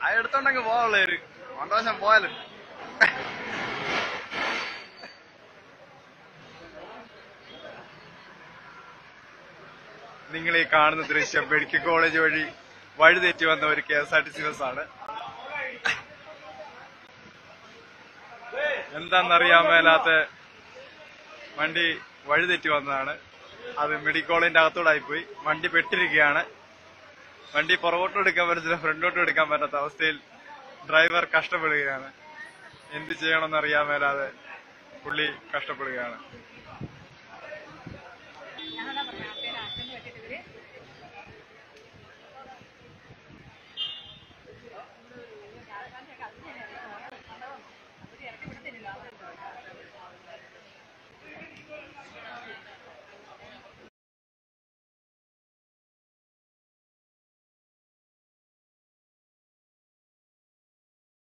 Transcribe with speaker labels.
Speaker 1: ആ എടുത്തോണ്ടങ്ങ് പോവാനുള്ളവര് സന്തോഷം പോയാലും നിങ്ങൾ ഈ കാണുന്ന ദൃശ്യം മെഡിക്കൽ കോളേജ് വഴി വഴി തെറ്റി വന്ന ഒരു K S R T C ബസ്സാണ് എന്താണെന്നറിയാൻ മേലാത്ത വണ്ടി വഴി തെറ്റി വന്നതാണ് അത് മെഡിക്കൽ കോളേജിന്റെ അകത്തൂടായി പോയി വണ്ടി പെട്ടിരിക്കുകയാണ് വണ്ടി പുറകോട്ടും എടുക്കാൻ പറ്റത്തില്ല ഫ്രണ്ടോട്ടും എടുക്കാൻ പറ്റാത്ത അവസ്ഥയിൽ ഡ്രൈവർ കഷ്ടപ്പെടുകയാണ് എന്ത് ചെയ്യണമെന്ന് അറിയാൻ മേലാതെ പുള്ളി കഷ്ടപ്പെടുകയാണ്